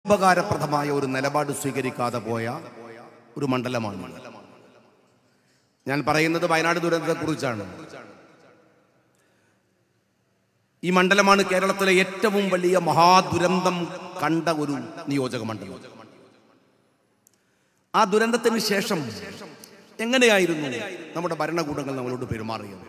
ഉപകാരപ്രദമായ ഒരു നിലപാട് സ്വീകരിക്കാതെ പോയ ഒരു മണ്ഡലമാണ് ഞാൻ പറയുന്നത് വയനാട് ദുരന്തത്തെക്കുറിച്ചാണ് ഈ മണ്ഡലമാണ് കേരളത്തിലെ ഏറ്റവും വലിയ മഹാദുരന്തം കണ്ട ഒരു നിയോജക മണ്ഡലം ആ ദുരന്തത്തിന് ശേഷം എങ്ങനെയായിരുന്നു നമ്മുടെ ഭരണകൂടങ്ങൾ നമ്മളോട് പെരുമാറിയത്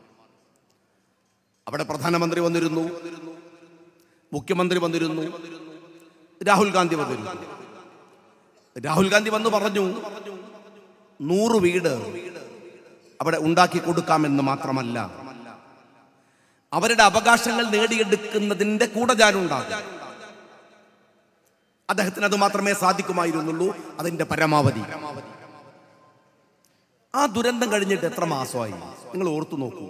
അവിടെ പ്രധാനമന്ത്രി വന്നിരുന്നു മുഖ്യമന്ത്രി വന്നിരുന്നു രാഹുൽ ഗാന്ധി വന്നിരുന്നു രാഹുൽ ഗാന്ധി വന്ന് പറഞ്ഞു നൂറ് വീട് അവിടെ ഉണ്ടാക്കി കൊടുക്കാമെന്ന് മാത്രമല്ല അവരുടെ അവകാശങ്ങൾ നേടിയെടുക്കുന്നതിന്റെ കൂടെ ഞാനുണ്ടാകും അദ്ദേഹത്തിന് അത് മാത്രമേ സാധിക്കുമായിരുന്നുള്ളൂ അതിന്റെ പരമാവധി ആ ദുരന്തം കഴിഞ്ഞിട്ട് എത്ര മാസമായി നിങ്ങൾ ഓർത്തു നോക്കൂ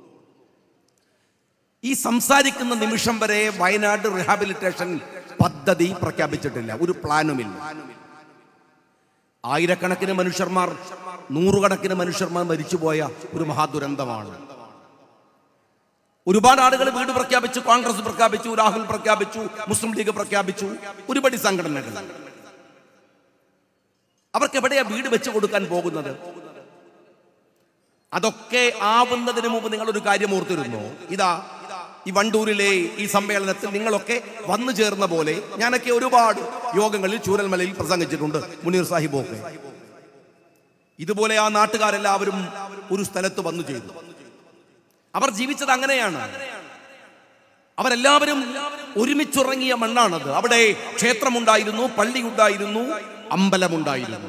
ഈ സംസാരിക്കുന്ന നിമിഷം വരെ വയനാട് റിഹാബിലിറ്റേഷൻ പദ്ധതി പ്രഖ്യാപിച്ചിട്ടില്ല ഒരു പ്ലാനുമില്ല ആയിരക്കണക്കിന് മനുഷ്യന്മാർ നൂറുകണക്കിന് മനുഷ്യന്മാർ മരിച്ചുപോയ ഒരു മഹാദുരന്തമാണ് ഒരുപാട് ആളുകൾ വീട് പ്രഖ്യാപിച്ചു കോൺഗ്രസ് പ്രഖ്യാപിച്ചു രാഹുൽ പ്രഖ്യാപിച്ചു മുസ്ലിം ലീഗ് പ്രഖ്യാപിച്ചു ഒരുപടി സംഘടനകൾ അവർക്ക് എവിടെയാ വീട് വെച്ച് കൊടുക്കാൻ പോകുന്നത് അതൊക്കെ ആവുന്നതിന് മുമ്പ് നിങ്ങൾ ഒരു കാര്യം ഓർത്തിരുന്നു ഇതാ ഈ വണ്ടൂരിലെ ഈ സമ്മേളനത്തിൽ നിങ്ങളൊക്കെ വന്നു ചേർന്ന പോലെ ഞാനൊക്കെ ഒരുപാട് യോഗങ്ങളിൽ ചൂരൽമലയിൽ പ്രസംഗിച്ചിട്ടുണ്ട് മുനീർ സാഹിബൊക്കെ ഇതുപോലെ ആ നാട്ടുകാരെല്ലാവരും ഒരു സ്ഥലത്ത് വന്നു ചെയ്തു അവർ ജീവിച്ചത് അങ്ങനെയാണ് അവരെല്ലാവരും ഒരുമിച്ചുറങ്ങിയ മണ്ണാണത് അവിടെ ക്ഷേത്രമുണ്ടായിരുന്നു പള്ളിയുണ്ടായിരുന്നു അമ്പലമുണ്ടായിരുന്നു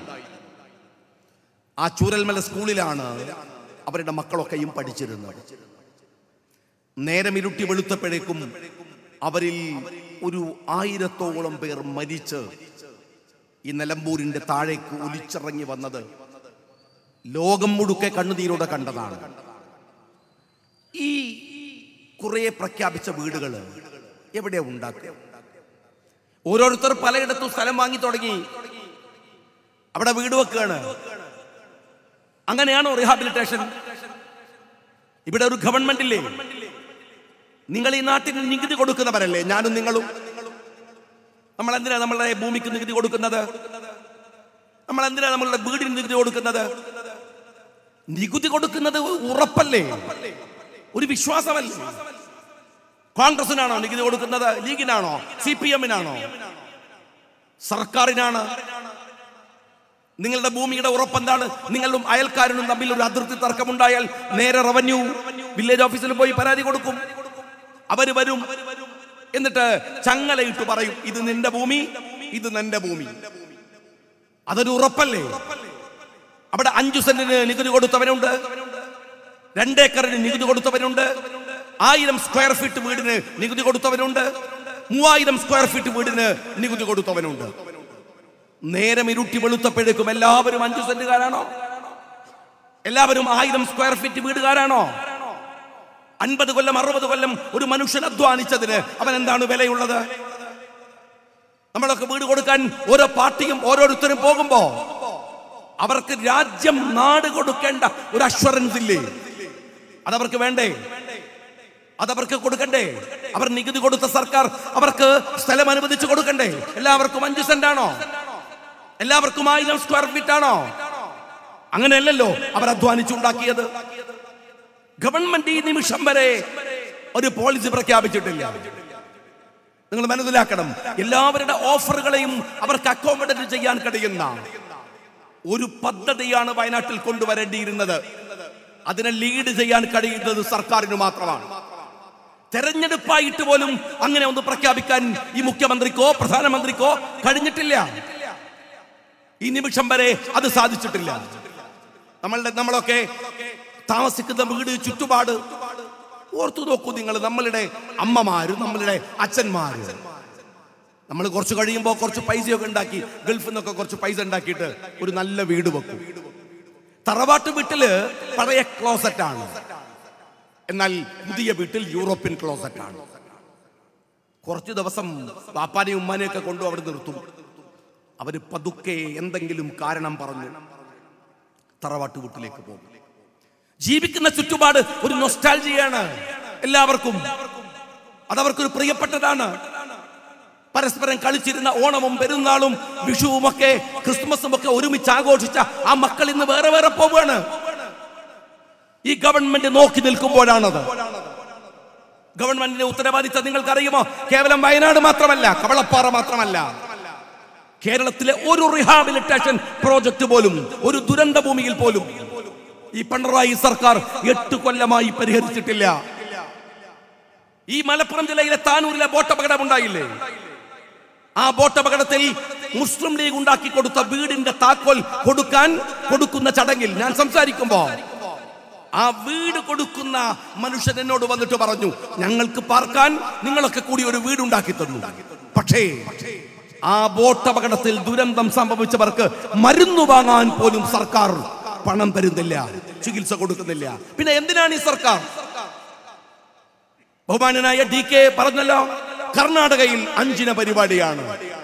ആ ചൂരൽമല സ്കൂളിലാണ് അവരുടെ മക്കളൊക്കെയും പഠിച്ചിരുന്നത് നേരം ഇരുട്ടി വെളുത്തപ്പോഴേക്കും അവരിൽ ഒരു ആയിരത്തോളം പേർ മരിച്ച് ഈ നിലമ്പൂരിന്റെ താഴേക്ക് ഒലിച്ചിറങ്ങി വന്നത് ലോകം മുഴുക്കെ കണ്ണുനീരോടെ കണ്ടതാണ് ഈ കുറെ പ്രഖ്യാപിച്ച വീടുകൾ എവിടെ ഉണ്ടാക്കുക ഓരോരുത്തർ പലയിടത്തും സ്ഥലം വാങ്ങി തുടങ്ങി അവിടെ വീട് വെക്കുകയാണ് അങ്ങനെയാണോ റീഹാബിലിറ്റേഷൻ ഇവിടെ ഒരു ഗവൺമെന്റ് ഇല്ലേ നിങ്ങൾ ഈ നാട്ടിന് നികുതി കൊടുക്കുന്നവരല്ലേ ഞാനും നിങ്ങളും നമ്മൾ എന്തിനാ നമ്മളുടെ ഭൂമിക്ക് നികുതി കൊടുക്കുന്നത് നമ്മൾ എന്തിനാ നമ്മളുടെ വീടിന് നികുതി കൊടുക്കുന്നത് നികുതി കൊടുക്കുന്നത് ഉറപ്പല്ലേ ഒരു വിശ്വാസമല്ലേ കോൺഗ്രസിനാണോ നികുതി കൊടുക്കുന്നത് ലീഗിനാണോ സി പി എമ്മിനാണോ സർക്കാരിനാണ് നിങ്ങളുടെ ഭൂമിയുടെ ഉറപ്പെന്താണ് നിങ്ങളും അയൽക്കാരനും തമ്മിൽ ഒരു അതിർത്തി തർക്കമുണ്ടായാൽ നേരെ റവന്യൂ വില്ലേജ് ഓഫീസിൽ പോയി പരാതി കൊടുക്കും അവര് വരും എന്നിട്ട് ചങ്ങലയിട്ട് പറയും ഇത് നിന്റെ ഭൂമി ഇത് നിന്റെ ഭൂമി അതൊരു ഉറപ്പല്ലേ അവിടെ അഞ്ചു സെന്റിന് നികുതി കൊടുത്തവനുണ്ട് രണ്ടേക്കറിന് നികുതി കൊടുത്തവനുണ്ട് ആയിരം സ്ക്വയർ ഫീറ്റ് വീടിന് നികുതി കൊടുത്തവനുണ്ട് മൂവായിരം സ്ക്വയർ ഫീറ്റ് വീടിന് നികുതി കൊടുത്തവനുണ്ട് നേരം ഇരുട്ടി വെളുത്തപ്പോഴേക്കും എല്ലാവരും അഞ്ചു സെന്റുകാരാണോ എല്ലാവരും ആയിരം സ്ക്വയർ ഫീറ്റ് വീടുകാരാണോ അൻപത് കൊല്ലം അറുപത് കൊല്ലം ഒരു മനുഷ്യൻ അധ്വാനിച്ചതിന് അവൻ എന്താണ് വിലയുള്ളത് നമ്മളൊക്കെ വീട് കൊടുക്കാൻ ഓരോ പാർട്ടിയും ഓരോരുത്തരും പോകുമ്പോ അവർക്ക് രാജ്യം നാട് കൊടുക്കേണ്ട ഒരു അഷ്വറൻസ് ഇല്ലേ അതവർക്ക് വേണ്ടേ അതവർക്ക് കൊടുക്കണ്ടേ അവർ നികുതി കൊടുത്ത സർക്കാർ അവർക്ക് സ്ഥലം അനുവദിച്ചു കൊടുക്കണ്ടേ എല്ലാവർക്കും അഞ്ച് സെന്റ് ആണോ എല്ലാവർക്കും ആയിരം സ്ക്വയർ ഫീറ്റ് ആണോ അങ്ങനെയല്ലല്ലോ അവർ അധ്വാനിച്ചുണ്ടാക്കിയത് ഗവൺമെന്റ് ഈ നിമിഷം വരെ ഒരു പോളിസി പ്രഖ്യാപിച്ചിട്ടില്ല നിങ്ങൾ മനസ്സിലാക്കണം എല്ലാവരുടെ ഓഫറുകളെയും അവർക്ക് അക്കോമഡേറ്റ് ചെയ്യാൻ കഴിയുന്ന ഒരു പദ്ധതിയാണ് വയനാട്ടിൽ കൊണ്ടുവരേണ്ടിയിരുന്നത് അതിനെ ലീഡ് ചെയ്യാൻ കഴിയുന്നത് സർക്കാരിന് മാത്രമാണ് തെരഞ്ഞെടുപ്പായിട്ട് പോലും അങ്ങനെ ഒന്ന് പ്രഖ്യാപിക്കാൻ ഈ മുഖ്യമന്ത്രിക്കോ പ്രധാനമന്ത്രിക്കോ കഴിഞ്ഞിട്ടില്ല ഈ നിമിഷം വരെ അത് സാധിച്ചിട്ടില്ല നമ്മളുടെ നമ്മളൊക്കെ താമസിക്കുന്ന വീട് ചുറ്റുപാട് ഓർത്തു നോക്കൂ നിങ്ങൾ നമ്മളുടെ അമ്മമാര് നമ്മളുടെ അച്ഛന്മാര് നമ്മൾ കുറച്ച് കഴിയുമ്പോൾ കുറച്ച് പൈസയൊക്കെ ഉണ്ടാക്കി ഗൾഫിൽ നിന്നൊക്കെ കുറച്ച് പൈസ ഉണ്ടാക്കിയിട്ട് ഒരു നല്ല വീട് വെക്കും തറവാട്ട് വീട്ടില് പഴയ ക്ലോസറ്റ് ആണ് എന്നാൽ പുതിയ വീട്ടിൽ യൂറോപ്യൻ ക്ലോസറ്റ് ആണ് കുറച്ചു ദിവസം പാപ്പാനെയും ഉമ്മാനെയൊക്കെ കൊണ്ടു അവിടെ നിർത്തും അവര് പതുക്കെ എന്തെങ്കിലും കാരണം പറഞ്ഞു തറവാട്ട് വീട്ടിലേക്ക് പോകും ജീവിക്കുന്ന ചുറ്റുപാട് ഒരു നൊസ്റ്റാൾജിയാണ് എല്ലാവർക്കും അതവർക്കൊരു പ്രിയപ്പെട്ടതാണ് പരസ്പരം കളിച്ചിരുന്ന ഓണവും പെരുന്നാളും വിഷുവും ഒക്കെ ക്രിസ്മസും ഒക്കെ ഒരുമിച്ച് ആഘോഷിച്ച ആ മക്കൾ ഇന്ന് വേറെ വേറെ പോവുകയാണ് ഈ ഗവൺമെന്റ് നോക്കി നിൽക്കുമ്പോഴാണത് ഗവൺമെന്റിന്റെ ഉത്തരവാദിത്തം നിങ്ങൾക്കറിയുമോ കേവലം വയനാട് മാത്രമല്ല കവളപ്പാറ മാത്രമല്ല കേരളത്തിലെ ഒരു റിഹാബിലിറ്റേഷൻ പ്രോജക്റ്റ് പോലും ഒരു ദുരന്ത ഭൂമിയിൽ പോലും ഈ പിണറായി സർക്കാർ എട്ട് കൊല്ലമായി പരിഹരിച്ചിട്ടില്ല ഈ മലപ്പുറം ജില്ലയിലെ താനൂരിലെ ബോട്ടപകടം ഉണ്ടായില്ലേ ആ ബോട്ടപകടത്തിൽ മുസ്ലിം ലീഗ് ഉണ്ടാക്കി കൊടുത്ത വീടിന്റെ താക്കോൽ കൊടുക്കാൻ കൊടുക്കുന്ന ചടങ്ങിൽ ഞാൻ സംസാരിക്കുമ്പോ ആ വീട് കൊടുക്കുന്ന മനുഷ്യൻ എന്നോട് വന്നിട്ട് പറഞ്ഞു ഞങ്ങൾക്ക് പാർക്കാൻ നിങ്ങളൊക്കെ കൂടി ഒരു വീടുണ്ടാക്കി തന്നു പക്ഷേ ആ ബോട്ട് അപകടത്തിൽ ദുരന്തം സംഭവിച്ചവർക്ക് മരുന്ന് വാങ്ങാൻ പോലും സർക്കാർ പണം തരുന്നില്ല ചികിത്സ കൊടുക്കുന്നില്ല പിന്നെ എന്തിനാണ് ഈ സർക്കാർ ബഹുമാനനായ ഡി കെ പറഞ്ഞല്ലോ കർണാടകയിൽ അഞ്ചിന പരിപാടിയാണ്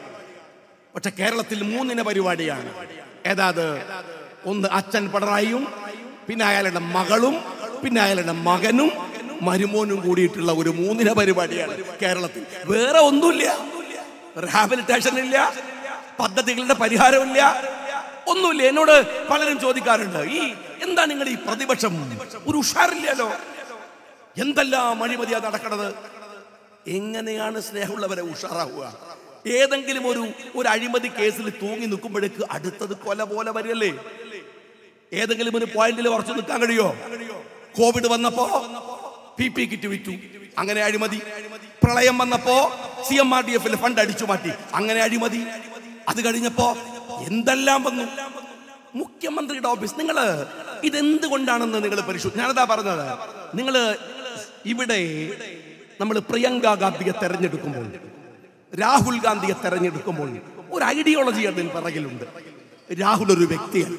പക്ഷെ കേരളത്തിൽ മൂന്നിന പരിപാടിയാണ് ഏതാത് ഒന്ന് അച്ഛൻ പിണറായിയും പിന്നെ അയാളുടെ മകളും പിന്നെ അയാളുടെ മകനും മരുമോനും കൂടിയിട്ടുള്ള ഒരു മൂന്നിന പരിപാടിയാണ് കേരളത്തിൽ വേറെ ഒന്നുമില്ല റീഹാബിലിറ്റേഷൻ ഇല്ല പദ്ധതികളുടെ പരിഹാരമില്ല ഒന്നുമില്ല എന്നോട് പലരും ചോദിക്കാറുണ്ട് ഈ എന്താ നിങ്ങൾ ഈ പ്രതിപക്ഷം ഒരു ഉഷാറില്ലല്ലോ എന്തെല്ലാം അഴിമതിയാ നടക്കണത് എങ്ങനെയാണ് സ്നേഹമുള്ളവരെ ഉഷാറാവുക ഏതെങ്കിലും ഒരു ഒരു അഴിമതി കേസിൽ തൂങ്ങി നിൽക്കുമ്പോഴേക്ക് അടുത്തത് കൊല പോലെ വരികയല്ലേ ഏതെങ്കിലും ഒരു പോയിന്റിൽ ഉറച്ചു നിൽക്കാൻ കഴിയോ കോവിഡ് വന്നപ്പോ പി പി കിറ്റ് വിറ്റു അങ്ങനെ അഴിമതി പ്രളയം വന്നപ്പോ സി എം ആർ ഡി എഫിൽ ഫണ്ട് അടിച്ചു മാറ്റി അങ്ങനെ അഴിമതി അത് കഴിഞ്ഞപ്പോ എന്തെല്ലാം വന്നു മുഖ്യമന്ത്രിയുടെ ഓഫീസ് നിങ്ങൾ ഇതെന്തുകൊണ്ടാണെന്ന് നിങ്ങൾ പരിശോധി ഞാനതാ പറഞ്ഞത് നിങ്ങൾ ഇവിടെ നമ്മൾ പ്രിയങ്ക ഗാന്ധിയെ തെരഞ്ഞെടുക്കുമ്പോൾ രാഹുൽ ഗാന്ധിയെ തെരഞ്ഞെടുക്കുമ്പോൾ ഒരു ഐഡിയോളജി അതിന് പിറകിലുണ്ട് രാഹുൽ ഒരു വ്യക്തിയല്ല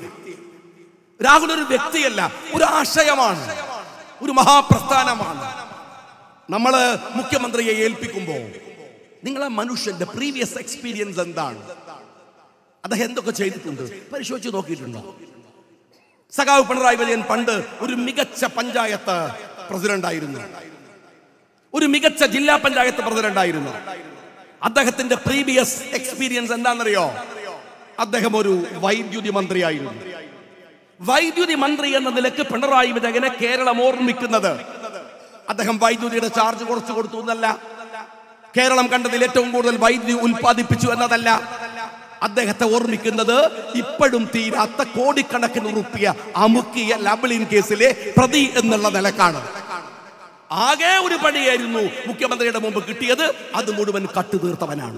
രാഹുൽ ഒരു വ്യക്തിയല്ല ഒരു ആശയമാണ് ഒരു മഹാപ്രസ്ഥാനമാണ് നമ്മള് മുഖ്യമന്ത്രിയെ ഏൽപ്പിക്കുമ്പോൾ നിങ്ങളെ മനുഷ്യന്റെ പ്രീവിയസ് എക്സ്പീരിയൻസ് എന്താണ് അദ്ദേഹം എന്തൊക്കെ ചെയ്തിട്ടുണ്ട് പരിശോധിച്ച് നോക്കിയിട്ടുണ്ടോ സഖാവ് പിണറായി വിജയൻ പണ്ട് ഒരു മികച്ച പഞ്ചായത്ത് പ്രസിഡന്റ് ആയിരുന്നു ഒരു മികച്ച ജില്ലാ പഞ്ചായത്ത് പ്രസിഡന്റ് ആയിരുന്നു അദ്ദേഹത്തിന്റെ പ്രീവിയസ് എക്സ്പീരിയൻസ് എന്താണെന്നറിയോ അദ്ദേഹം ഒരു വൈദ്യുതി മന്ത്രിയായിരുന്നു വൈദ്യുതി മന്ത്രി എന്ന നിലക്ക് പിണറായി വിജയനെ കേരളം ഓർമ്മിക്കുന്നത് അദ്ദേഹം വൈദ്യുതിയുടെ ചാർജ് കുറച്ചു കൊടുത്തു എന്നല്ല കേരളം കണ്ടതിൽ ഏറ്റവും കൂടുതൽ വൈദ്യുതി ഉൽപ്പാദിപ്പിച്ചു എന്നതല്ല അദ്ദേഹത്തെ ഓർമ്മിക്കുന്നത് ഇപ്പോഴും തീരാത്ത കോടിക്കണക്കിന് ഉറുപ്പിയ അമുക്കിയ ലബിളിൻ കേസിലെ പ്രതി എന്നുള്ള നിലക്കാണ് ആകെ ഒരു പണിയായിരുന്നു മുഖ്യമന്ത്രിയുടെ മുമ്പ് കിട്ടിയത് അത് മുഴുവൻ കട്ടു തീർത്തവനാണ്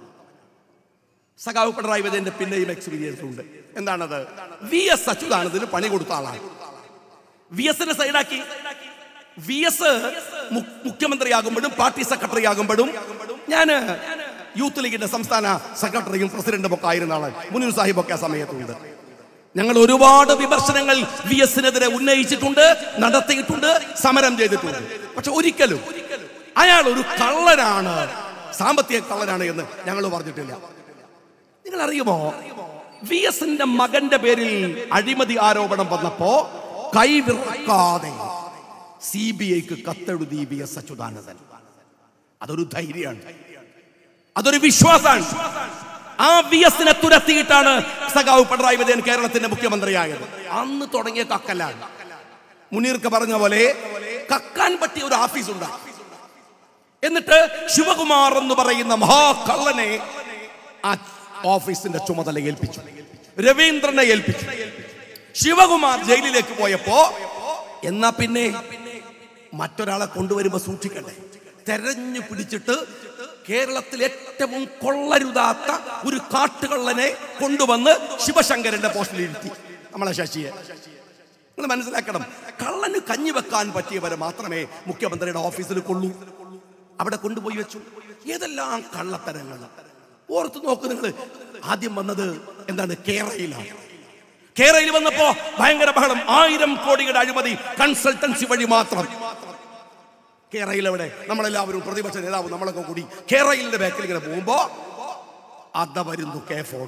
സഖാവ് പിണറായി വിജയന്റെ പിന്നെയും എക്സ്പീരിയൻസ് ഉണ്ട് എന്താണത് വി എസ് അച്യുതാനന്ദന് പണി കൊടുത്ത ആളാണ് വി എസിനെ സൈഡാക്കി വി എസ് മുഖ്യമന്ത്രിയാകുമ്പോഴും പാർട്ടി സെക്രട്ടറി ആകുമ്പോഴും ഞാന് യൂത്ത് ലീഗിന്റെ സംസ്ഥാന സെക്രട്ടറിയും പ്രസിഡന്റും ഒക്കെ ആയിരുന്ന ആളാണ് മുനീർ സാഹിബ് ഒക്കെ ആ സമയത്തുണ്ട് ഞങ്ങൾ ഒരുപാട് വിമർശനങ്ങൾ വി എസിനെതിരെ ഉന്നയിച്ചിട്ടുണ്ട് നടത്തിയിട്ടുണ്ട് സമരം ചെയ്തിട്ടുണ്ട് പക്ഷെ ഒരിക്കലും അയാൾ ഒരു കള്ളനാണ് സാമ്പത്തിക കള്ളനാണ് എന്ന് ഞങ്ങൾ പറഞ്ഞിട്ടില്ല നിങ്ങൾ അറിയുമോ വി എസിന്റെ മകന്റെ പേരിൽ അഴിമതി ആരോപണം വന്നപ്പോ കൈവിറക്കാതെ സി ബി ഐക്ക് കത്തെഴുതി വി എസ് അച്യുതാനന്ദൻ അതൊരു ധൈര്യമാണ് അതൊരു വിശ്വാസമാണ് ആ വി എസിനെ തുരത്തിയിട്ടാണ് സഖാവ് പിണറായി വിജയൻ കേരളത്തിന്റെ മുഖ്യമന്ത്രിയായത് അന്ന് തുടങ്ങിയ കക്കലാണ് മുനീർക്ക് പറഞ്ഞ പോലെ കക്കാൻ പറ്റിയ ഒരു ഓഫീസ് ഉണ്ടാക്കി എന്നിട്ട് ശിവകുമാർ എന്ന് പറയുന്ന മഹാകള്ളനെ ആ ഓഫീസിന്റെ ചുമതല ഏൽപ്പിച്ചു രവീന്ദ്രനെ ഏൽപ്പിച്ചു ശിവകുമാർ ജയിലിലേക്ക് പോയപ്പോ എന്നാ പിന്നെ മറ്റൊരാളെ കൊണ്ടുവരുമ്പോ സൂക്ഷിക്കണ്ടേ തെരഞ്ഞു പിടിച്ചിട്ട് കേരളത്തിൽ ഏറ്റവും കൊള്ളരുതാത്ത ഒരു കാട്ടുകള്ളനെ കൊണ്ടുവന്ന് ശിവശങ്കരന്റെ പോസ്റ്റിൽ ഇരുത്തി നമ്മളെ ശശിയെ നിങ്ങൾ മനസ്സിലാക്കണം കള്ളന് കഞ്ഞി വെക്കാൻ പറ്റിയവരെ മാത്രമേ മുഖ്യമന്ത്രിയുടെ ഓഫീസിൽ കൊള്ളൂ അവിടെ കൊണ്ടുപോയി വെച്ചു ഏതെല്ലാം കള്ളത്തരങ്ങൾ ഓർത്ത് നോക്ക് നിങ്ങൾ ആദ്യം വന്നത് എന്താണ് കേരളയിലാണ് കേരളയിൽ വന്നപ്പോ ഭയങ്കര ബഹളം ആയിരം കോടിയുടെ അഴിമതി കൺസൾട്ടൻസി വഴി മാത്രം കേരളയിൽ എവിടെ നമ്മളെല്ലാവരും പ്രതിപക്ഷ നേതാവ് നമ്മളൊക്കെ കൂടി കേരളയിലെ ബാക്കിൽ ഇങ്ങനെ പോകുമ്പോ അത വരുന്നു കെ ഫോൺ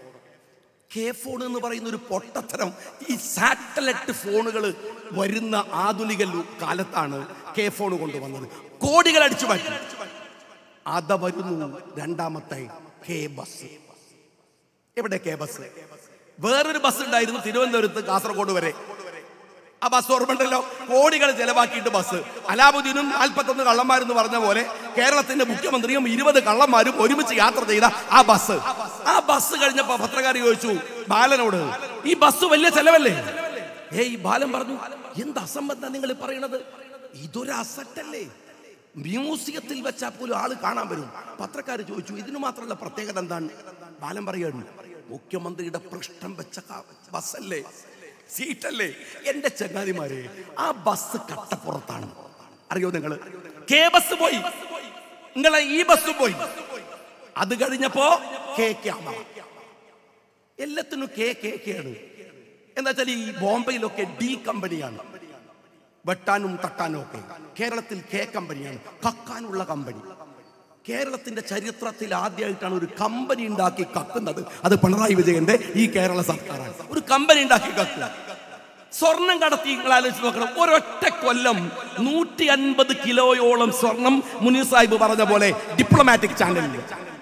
കെ ഫോൺ എന്ന് പറയുന്ന ഒരു പൊട്ടത്തരം ഈ സാറ്റലൈറ്റ് ഫോണുകൾ വരുന്ന ആധുനിക ലു- കാലത്താണ് കെ ഫോൺ കൊണ്ടുവന്നത് കോടികൾ അടിച്ചു മാറ്റി അത വരുന്നു രണ്ടാമത്തെ കെ ബസ് എവിടെ കെ ബസ് വേറൊരു ബസ് ഉണ്ടായിരുന്നു തിരുവനന്തപുരത്ത് കാസർഗോഡ് വരെ ആ ബസ് ഓർമ്മണ്ടല്ലോ കോടികൾ ചെലവാക്കിയിട്ട് ബസ് അലാബുദ്ദീനും നാൽപ്പത്തൊന്ന് കള്ളന്മാരെന്ന് പറഞ്ഞ പോലെ കേരളത്തിന്റെ മുഖ്യമന്ത്രിയും ഇരുപത് കള്ളന്മാരും ഒരുമിച്ച് യാത്ര ചെയ്ത ആ ബസ് ആ ബസ് കഴിഞ്ഞപ്പോ പത്രക്കാർ ചോദിച്ചു ബാലനോട് ഈ ബസ് വലിയ ചെലവല്ലേ ഏയ് ബാലൻ പറഞ്ഞു എന്ത് അസംബന്ധം നിങ്ങൾ പറയണത് ഇതൊരു അസറ്റല്ലേ മ്യൂസിയത്തിൽ വെച്ചാൽ പോലും ആള് കാണാൻ വരും പത്രക്കാർ ചോദിച്ചു ഇതിന് മാത്രമുള്ള പ്രത്യേകത എന്താണ് ബാലൻ പറയുകയാണ് മുഖ്യമന്ത്രിയുടെ പൃഷ്ഠം വെച്ച ക- ബസ്സല്ലേ സീറ്റല്ലേ എന്റെ ചങ്ങാതിമാരെ ആ ബസ് കട്ടപ്പുറത്താണ് അറിയോ നിങ്ങൾ കെ ബസ് പോയി നിങ്ങളെ ഈ ബസ് പോയി അത് കഴിഞ്ഞപ്പോ കെ ക്യാമ എല്ലാത്തിനും കെ കെ കെ ആണ് എന്താ വെച്ചാൽ ഈ ബോംബെയിലൊക്കെ ഡി കമ്പനിയാണ് വെട്ടാനും തട്ടാനും ഒക്കെ കേരളത്തിൽ കെ കമ്പനിയാണ് കക്കാനുള്ള കമ്പനി കേരളത്തിന്റെ ചരിത്രത്തിൽ ആദ്യമായിട്ടാണ് ഒരു കമ്പനി ഉണ്ടാക്കി കക്കുന്നത് അത് പിണറായി വിജയന്റെ ഈ കേരള സർക്കാരാണ് ഒരു കമ്പനി ഉണ്ടാക്കി കക്കുക സ്വർണം കടത്തി നിങ്ങൾ ആലോചിച്ച് നോക്കണം ഒരൊറ്റ കൊല്ലം നൂറ്റി അൻപത് കിലോയോളം സ്വർണം മുനീർ സാഹിബ് പറഞ്ഞ പോലെ ഡിപ്ലോമാറ്റിക് ചാനലിൽ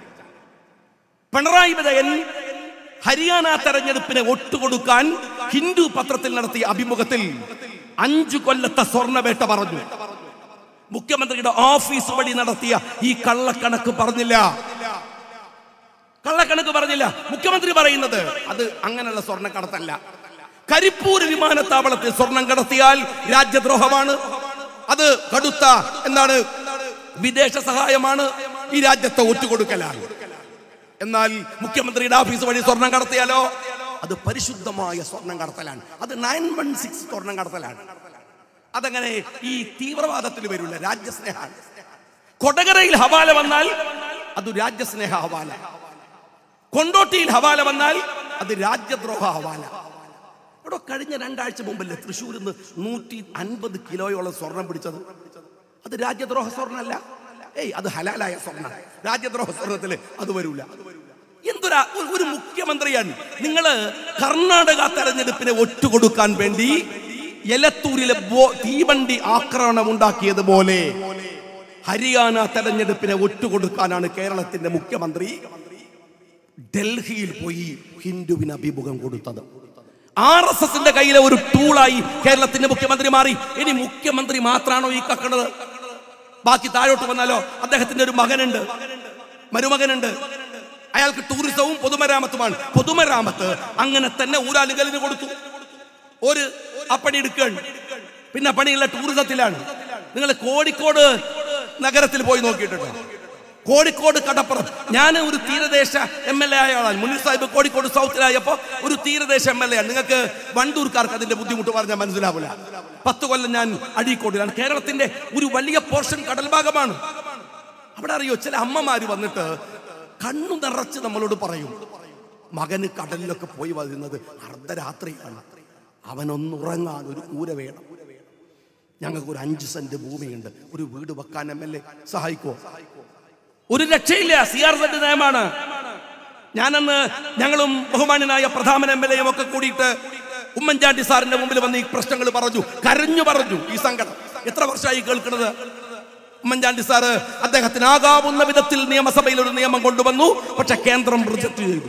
പിണറായി വിജയൻ ഹരിയാന തെരഞ്ഞെടുപ്പിനെ ഒട്ടുകൊടുക്കാൻ ഹിന്ദു പത്രത്തിൽ നടത്തിയ അഭിമുഖത്തിൽ അഞ്ചു കൊല്ലത്തെ സ്വർണ്ണവേട്ട പറഞ്ഞു മുഖ്യമന്ത്രിയുടെ ഓഫീസ് വഴി നടത്തിയ ഈ കള്ളക്കണക്ക് പറഞ്ഞില്ല കള്ളക്കണക്ക് പറഞ്ഞില്ല മുഖ്യമന്ത്രി പറയുന്നത് അത് അങ്ങനെയുള്ള സ്വർണ്ണ കടത്തല്ല കരിപ്പൂർ വിമാനത്താവളത്തിൽ സ്വർണം കടത്തിയാൽ രാജ്യദ്രോഹമാണ് അത് കടുത്ത എന്താണ് വിദേശ സഹായമാണ് ഈ രാജ്യത്തെ ഒറ്റുകൊടുക്കലാണ് എന്നാൽ മുഖ്യമന്ത്രിയുടെ ഓഫീസ് വഴി സ്വർണം കടത്തിയാലോ അത് പരിശുദ്ധമായ സ്വർണം കടത്തലാണ് അത് നയൻ വൺ സിക്സ് സ്വർണം കടത്തലാണ് അതങ്ങനെ ഈ തീവ്രവാദത്തിൽ വരില്ല രാജ്യസ്നേഹമാണ് കൊടകരയിൽ ഹവാല വന്നാൽ അത് രാജ്യസ്നേഹ ഹവാല കൊണ്ടോട്ടിയിൽ ഹവാല വന്നാൽ അത് രാജ്യദ്രോഹ ഹവാല ഇവിടെ കഴിഞ്ഞ രണ്ടാഴ്ച മുമ്പല്ലേ തൃശ്ശൂരിൽ നിന്ന് നൂറ്റി അൻപത് കിലോയോളം സ്വർണം പിടിച്ചത് അത് രാജ്യദ്രോഹ സ്വർണ്ണല്ല ഏയ് അത് ഹലാലായ സ്വർണ്ണ രാജ്യദ്രോഹ സ്വർണത്തിൽ അത് വരൂല എന്തൊരാ ഒരു- ഒരു മുഖ്യമന്ത്രിയാണ് നിങ്ങള് കർണാടക തെരഞ്ഞെടുപ്പിനെ ഒറ്റുകൊടുക്കാൻ വേണ്ടി എലത്തൂരിലെ ബോ- തീവണ്ടി ആക്രമണം ഉണ്ടാക്കിയതുപോലെ ഹരിയാന തെരഞ്ഞെടുപ്പിനെ ഒറ്റുകൊടുക്കാനാണ് കേരളത്തിന്റെ മുഖ്യമന്ത്രി ഡൽഹിയിൽ പോയി ഹിന്ദുവിന് അഭിമുഖം കൊടുത്തത് ആർ എസ് എസിന്റെ കയ്യിലെ ഒരു ടൂളായി കേരളത്തിന്റെ മുഖ്യമന്ത്രി മാറി ഇനി മുഖ്യമന്ത്രി മാത്രമാണോ ഈ കക്കണത് ബാക്കി താഴോട്ട് വന്നാലോ അദ്ദേഹത്തിന്റെ ഒരു മകനുണ്ട് മരുമകനുണ്ട് അയാൾക്ക് ടൂറിസവും പൊതുമരാമത്തുമാണ് പൊതുമരാമത്ത് അങ്ങനെ തന്നെ ഊരാലുകലിന് കൊടുത്തു ഒരു ആ പണി എടുക്കുകയാണ് പിന്നെ ആ പണിയുള്ള ടൂറിസത്തിലാണ് നിങ്ങൾ കോഴിക്കോട് നഗരത്തിൽ പോയി നോക്കിയിട്ടുണ്ടോ കോഴിക്കോട് കടപ്പുറം ഞാൻ ഒരു തീരദേശ എം എൽ എ ആയ ആളാണ് മുനീർ സാഹിബ് കോഴിക്കോട് സൗത്തിലായപ്പോ ഒരു തീരദേശ എം എൽ എ ആണ് നിങ്ങൾക്ക് വണ്ടൂർക്കാർക്ക് അതിന്റെ ബുദ്ധിമുട്ട് പറഞ്ഞാൽ മനസ്സിലാവില്ല പത്ത് കൊല്ലം ഞാൻ അഴീക്കോടിലാണ് കേരളത്തിന്റെ ഒരു വലിയ പോർഷൻ കടൽ ഭാഗമാണ് അവിടെ അറിയോ ചില അമ്മമാര് വന്നിട്ട് കണ്ണു നിറച്ച് നമ്മളോട് പറയും മകന് കടലിലൊക്കെ പോയി വരുന്നത് അർദ്ധരാത്രിയാണ് അവനൊന്നുറങ്ങാൻ ഒരു കൂര വേണം ഞങ്ങൾക്ക് ഒരു അഞ്ച് സെന്റ് ഭൂമിയുണ്ട് ഒരു വീട് വെക്കാൻ എം എൽ എ സഹായിക്കുമോ ഒരു രക്ഷയില്ല സി ആർ സെഡ് നയമാണ് ഞാനന്ന് ഞങ്ങളും ബഹുമാന്യനായ പ്രധാന എം എൽ എയും ഒക്കെ കൂടിയിട്ട് ഉമ്മൻചാണ്ടി സാറിന്റെ മുമ്പിൽ വന്ന് ഈ പ്രശ്നങ്ങൾ പറഞ്ഞു കരഞ്ഞു പറഞ്ഞു ഈ സങ്കടം എത്ര വർഷമായി കേൾക്കുന്നത് ഉമ്മൻചാണ്ടി സാറ് അദ്ദേഹത്തിനാകാവുന്ന വിധത്തിൽ നിയമസഭയിൽ ഒരു നിയമം കൊണ്ടുവന്നു പക്ഷെ കേന്ദ്രം റിജക്ട് ചെയ്തു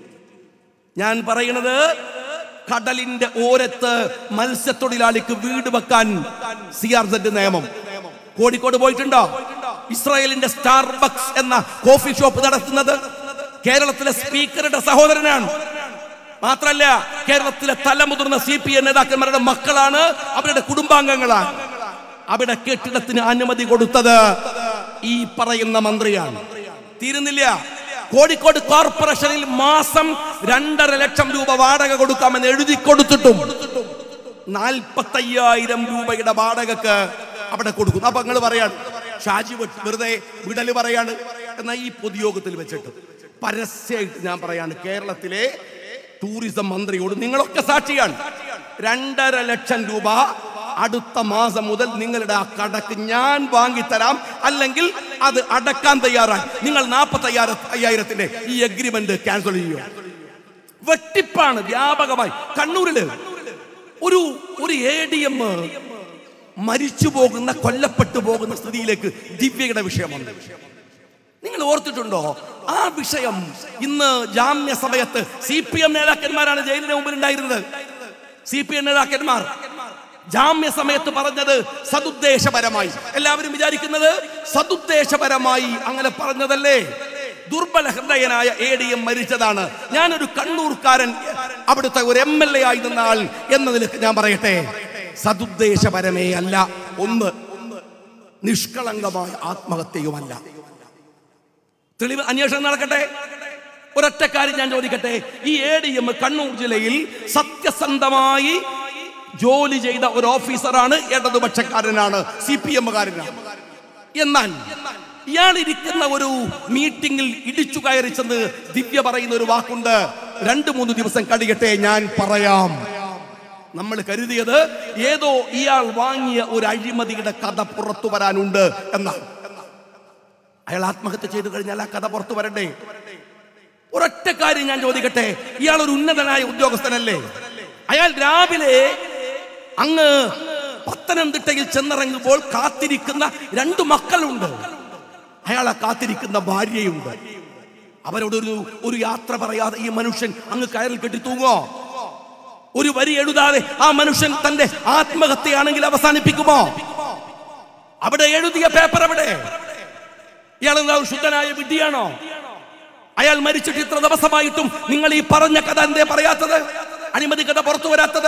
ഞാൻ പറയുന്നത് കടലിന്റെ ഓരത്ത് മത്സ്യത്തൊഴിലാളിക്ക് വീട് വെക്കാൻ സി ആർ സെഡ് നിയമം കോഴിക്കോട് പോയിട്ടുണ്ടോ ഇസ്രായേലിന്റെ സ്റ്റാർബക്സ് എന്ന കോഫി ഷോപ്പ് നടത്തുന്നത് കേരളത്തിലെ സ്പീക്കറുടെ സഹോദരനാണ് മാത്രല്ല കേരളത്തിലെ തലമുതിർന്ന സി പി എം നേതാക്കന്മാരുടെ മക്കളാണ് അവരുടെ കുടുംബാംഗങ്ങളാണ് അവിടെ കെട്ടിടത്തിന് അനുമതി കൊടുത്തത് ഈ പറയുന്ന മന്ത്രിയാണ് തീരുന്നില്ല കോഴിക്കോട് കോർപ്പറേഷനിൽ മാസം രണ്ടര ലക്ഷം രൂപ വാടക കൊടുക്കാമെന്ന് എഴുതി കൊടുത്തിട്ടും നാൽപ്പത്തയ്യായിരം രൂപയുടെ വാടകക്ക് അവിടെ കൊടുക്കുന്നു അപ്പൊ നിങ്ങൾ പറയാണ് ഷാജി വെ- വെറുതെ വിടല് പറയാണ് എന്നാ ഈ പൊതുയോഗത്തിൽ വെച്ചിട്ട് പരസ്യമായിട്ട് ഞാൻ പറയാണ് കേരളത്തിലെ ടൂറിസം മന്ത്രിയോട് നിങ്ങളൊക്കെ സാക്ഷിയാണ് രണ്ടര ലക്ഷം രൂപ അടുത്ത മാസം മുതൽ നിങ്ങളുടെ ആ കടക്ക് ഞാൻ വാങ്ങിത്തരാം അല്ലെങ്കിൽ അത് അടക്കാൻ തയ്യാറായി നിങ്ങൾ നാൽപ്പത്തി അയ്യായിരത്തിന്റെ ഈ അഗ്രിമെന്റ് ക്യാൻസൽ ചെയ്യുക വെട്ടിപ്പാണ് വ്യാപകമായി കണ്ണൂരില് ഒരു ഒരു എ ഡി എം മരിച്ചു പോകുന്ന കൊല്ലപ്പെട്ടു പോകുന്ന സ്ഥിതിയിലേക്ക് ദിവ്യയുടെ വിഷയം വന്നു നിങ്ങൾ ഓർത്തിട്ടുണ്ടോ ആ വിഷയം ഇന്ന് ജാമ്യ സമയത്ത് സി പി എം നേതാക്കന്മാരാണ് ജയിലിന് മുമ്പിൽ ഉണ്ടായിരുന്നത് സി പി എം നേതാക്കന്മാർ ജാമ്യ സമയത്ത് പറഞ്ഞത് സതുദ്ദേശപരമായി എല്ലാവരും വിചാരിക്കുന്നത് സതുദ്ദേശപരമായി അങ്ങനെ പറഞ്ഞതല്ലേ ദുർബല ഹൃദയനായ എ ഡി എം മരിച്ചതാണ് ഞാനൊരു കണ്ണൂർക്കാരൻ അവിടുത്തെ ഒരു എം എൽ എ ആയി നിന്ന ആൾ എന്ന നിലക്ക് ഞാൻ പറയട്ടെ സതുദ്ദേശപരമേ അല്ല ഒന്ന് നിഷ്കളങ്കമായ ആത്മഹത്യയുമല്ല തെളിവ് അന്വേഷണം നടക്കട്ടെ ഒരൊറ്റ കാര്യം ഞാൻ ചോദിക്കട്ടെ ഈ എ ഡി എം കണ്ണൂർ ജില്ലയിൽ സത്യസന്ധമായി ജോലി ചെയ്ത ഒരു ഓഫീസറാണ് ഇടതുപക്ഷക്കാരനാണ് സി പി എമ്മുകാരനാണ് എന്നാൽ ഇയാൾ ഇരിക്കുന്ന ഒരു മീറ്റിംഗിൽ ഇടിച്ചു കയറി ചെന്ന് ദിവ്യ പറയുന്ന ഒരു വാക്കുണ്ട് രണ്ടു മൂന്ന് ദിവസം കഴിയട്ടെ ഞാൻ പറയാം നമ്മൾ കരുതിയത് ഏതോ ഇയാൾ വാങ്ങിയ ഒരു അഴിമതിയുടെ കഥ പുറത്തു വരാനുണ്ട് എന്നാണ് അയാൾ ആത്മഹത്യ ചെയ്തു കഴിഞ്ഞാൽ ആ കഥ പുറത്തു വരണ്ടേ ഒരൊറ്റ കാര്യം ഞാൻ ചോദിക്കട്ടെ ഇയാൾ ഒരു ഉന്നതനായ ഉദ്യോഗസ്ഥനല്ലേ അയാൾ രാവിലെ അങ്ങ് പത്തനംതിട്ടയിൽ ചെന്നിറങ്ങുമ്പോൾ കാത്തിരിക്കുന്ന രണ്ട് മക്കളുണ്ട് അയാളെ കാത്തിരിക്കുന്ന ഭാര്യയുണ്ട് അവരോടൊരു ഒരു യാത്ര പറയാതെ ഈ മനുഷ്യൻ അങ്ങ് കയറിൽ കെട്ടി തൂങ്ങോ ഒരു വരി എഴുതാതെ ആ മനുഷ്യൻ തന്റെ ആത്മഹത്യയാണെങ്കിൽ അവസാനിപ്പിക്കുമോ അവിടെ എഴുതിയ പേപ്പർ എവിടെ ഇയാൾ എന്താ ഒരു ശുദ്ധനായ വിഡ്ഢിയാണോ അയാൾ മരിച്ചിട്ട് ഇത്ര ദിവസമായിട്ടും നിങ്ങൾ ഈ പറഞ്ഞ കഥ എന്തേ പറയാത്തത് അഴിമതി കഥ പുറത്തു വരാത്തത്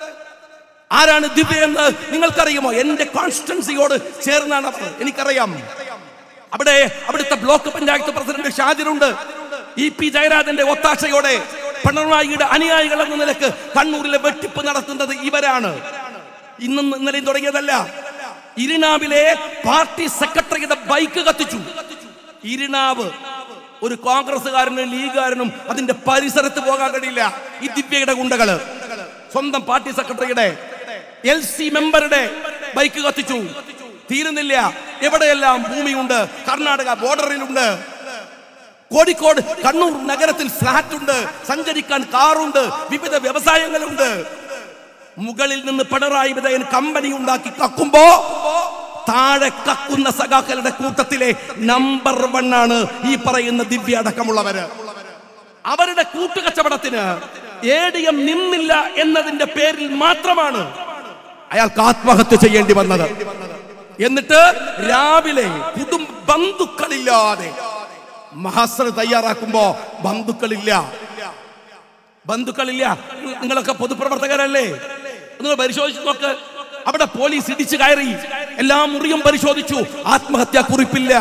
ആരാണ് ദിവ്യ എന്ന് നിങ്ങൾക്കറിയുമോ എന്റെ കോൺസ്റ്റൻസിയോട് ചേർന്നാണ് അവർ എനിക്കറിയാം അവിടെ അവിടുത്തെ ബ്ലോക്ക് പഞ്ചായത്ത് പ്രസിഡന്റ് ഷാജിറുണ്ട് ഇ പി ജയരാജന്റെ ഒത്താശയോടെ പിണറായിയുടെ അനുയായികൾ എന്ന നിലക്ക് കണ്ണൂരിലെ വെട്ടിപ്പ് നടത്തുന്നത് ഇവരാണ് ഇന്നും ഇന്നലെയും തുടങ്ങിയതല്ല ഇരിനാവിലെ പാർട്ടി സെക്രട്ടറിയുടെ ബൈക്ക് കത്തിച്ചു ഇരിനാവ് ഒരു കോൺഗ്രസ്സുകാരനും ലീഗുകാരനും അതിന്റെ പരിസരത്ത് പോകാൻ കഴിയില്ല ഈ ദിവ്യയുടെ ഗുണ്ടകള് സ്വന്തം പാർട്ടി സെക്രട്ടറിയുടെ എൽ സി മെമ്പറുടെ ബൈക്ക് കത്തിച്ചു തീരുന്നില്ല എവിടെയെല്ലാം ഭൂമിയുണ്ട് കർണാടക ബോർഡറിലുണ്ട് കോഴിക്കോട് കണ്ണൂർ നഗരത്തിൽ ഫ്ലാറ്റ് ഉണ്ട് സഞ്ചരിക്കാൻ കാറുണ്ട് വിവിധ വ്യവസായങ്ങളുണ്ട് മുകളിൽ നിന്ന് പിണറായി വിജയൻ കമ്പനി ഉണ്ടാക്കി കക്കുമ്പോ താഴെ കക്കുന്ന സഖാക്കളുടെ കൂട്ടത്തിലെ നമ്പർ വൺ ആണ് ഈ പറയുന്ന ദിവ്യ അടക്കമുള്ളവര് അവരുടെ കൂട്ടുകച്ചവടത്തിന് എ ഡി എം നിന്നില്ല എന്നതിന്റെ പേരിൽ മാത്രമാണ് അയാൾക്ക് ആത്മഹത്യ ചെയ്യേണ്ടി വന്നത് എന്നിട്ട് രാവിലെ കുടുംബ ബന്ധുക്കളില്ലാതെ മഹസർ തയ്യാറാക്കുമ്പോ ബന്ധുക്കളില്ല ബന്ധുക്കളില്ല നിങ്ങളൊക്കെ പൊതുപ്രവർത്തകരല്ലേ നിങ്ങൾ പരിശോധിച്ചു നോക്ക് അവിടെ പോലീസ് ഇടിച്ചു കയറി എല്ലാ മുറിയും പരിശോധിച്ചു ആത്മഹത്യാ കുറിപ്പില്ല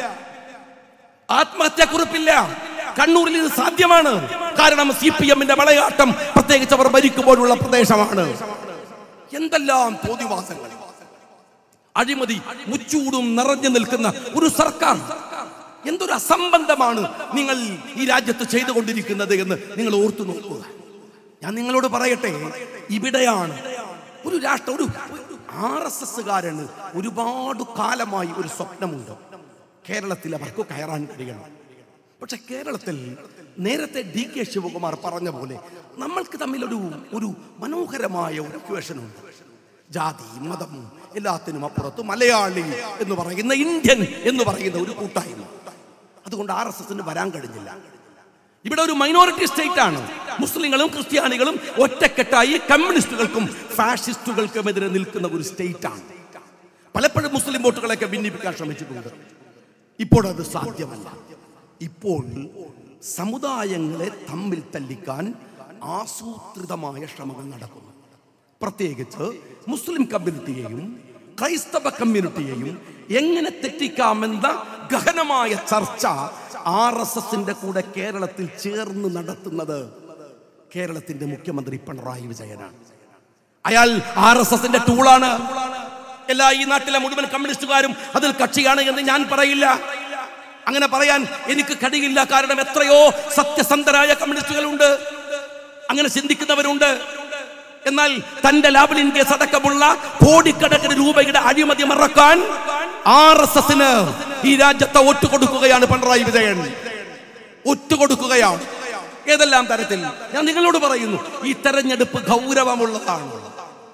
ആത്മഹത്യാ കുറിപ്പില്ല കണ്ണൂരിൽ ഇത് സാധ്യമാണ് കാരണം സി പി എമ്മിന്റെ വളയാട്ടം പ്രത്യേകിച്ച് അവർ ഭരിക്കുമ്പോഴുള്ള പ്രദേശമാണ് എന്തെല്ലാം തോന്നിവാസങ്ങൾ അഴിമതി മുച്ചൂടും നിറഞ്ഞു നിൽക്കുന്ന ഒരു സർക്കാർ എന്തൊരു അസംബന്ധമാണ് നിങ്ങൾ ഈ രാജ്യത്ത് ചെയ്തുകൊണ്ടിരിക്കുന്നത് എന്ന് നിങ്ങൾ ഓർത്തു നോക്കുക ഞാൻ നിങ്ങളോട് പറയട്ടെ ഇവിടെയാണ് ഒരു രാഷ്ട്ര ഒരു ആർ എസ് എസ്സുകാരന് ഒരുപാട് കാലമായി ഒരു സ്വപ്നമുണ്ട് കേരളത്തിൽ അവർക്ക് കയറാൻ കഴിയണം പക്ഷെ കേരളത്തിൽ നേരത്തെ ഡി കെ ശിവകുമാർ പറഞ്ഞ പോലെ നമ്മൾക്ക് തമ്മിൽ ഒരു ഒരു മനോഹരമായ ഒരു ഇക്വേഷൻ ഉണ്ട് ജാതി മതം എല്ലാത്തിനും അപ്പുറത്ത് മലയാളി എന്ന് പറയുന്ന ഇന്ത്യൻ എന്ന് പറയുന്ന ഒരു കൂട്ടായ്മ അതുകൊണ്ട് ആർ എസ് എസിന് വരാൻ കഴിഞ്ഞില്ല ഇവിടെ ഒരു മൈനോറിറ്റി സ്റ്റേറ്റ് ആണ് മുസ്ലിങ്ങളും ക്രിസ്ത്യാനികളും ഒറ്റക്കെട്ടായി കമ്മ്യൂണിസ്റ്റുകൾക്കും ഫാഷിസ്റ്റുകൾക്കുമെതിരെ നിൽക്കുന്ന ഒരു സ്റ്റേറ്റ് ആണ് പലപ്പോഴും മുസ്ലിം വോട്ടുകളൊക്കെ ഭിന്നിപ്പിക്കാൻ ശ്രമിച്ചിട്ടുണ്ട് ഇപ്പോൾ അത് സാധ്യമല്ല ഇപ്പോൾ സമുദായങ്ങളെ തമ്മിൽ തല്ലിക്കാൻ ആസൂത്രിതമായ ശ്രമങ്ങൾ നടക്കുന്നു പ്രത്യേകിച്ച് മുസ്ലിം കമ്മ്യൂണിറ്റിയെയും ക്രൈസ്തവ കമ്മ്യൂണിറ്റിയെയും എങ്ങനെ തെറ്റിക്കാമെന്ന ഗഹനമായ ചർച്ച ആർ എസ് എസിന്റെ കൂടെ കേരളത്തിൽ ചേർന്ന് നടത്തുന്നത് കേരളത്തിന്റെ മുഖ്യമന്ത്രി പിണറായി വിജയനാണ് അയാൾ ആർ എസ് എസിന്റെ ടൂളാണ് എല്ലാ ഈ നാട്ടിലെ മുഴുവൻ കമ്മ്യൂണിസ്റ്റുകാരും അതിൽ കക്ഷിയാണ് എന്ന് ഞാൻ പറയില്ല അങ്ങനെ പറയാൻ എനിക്ക് കഴിയില്ല കാരണം എത്രയോ സത്യസന്ധരായ കമ്മ്യൂണിസ്റ്റുകളുണ്ട് അങ്ങനെ ചിന്തിക്കുന്നവരുണ്ട് എന്നാൽ തന്റെ ലാബിലിൻ കേസ് അടക്കമുള്ള കോടിക്കണക്കിന് രൂപയുടെ അഴിമതി മറക്കാൻ ആർ എസ് എസിന് ഈ രാജ്യത്തെ ഒറ്റുകൊടുക്കുകയാണ് പിണറായി വിജയൻ ഒറ്റുകൊടുക്കുകയാണ് ഏതെല്ലാം തരത്തിൽ ഞാൻ നിങ്ങളോട് പറയുന്നു ഈ തെരഞ്ഞെടുപ്പ് ഗൗരവമുള്ളതാണ്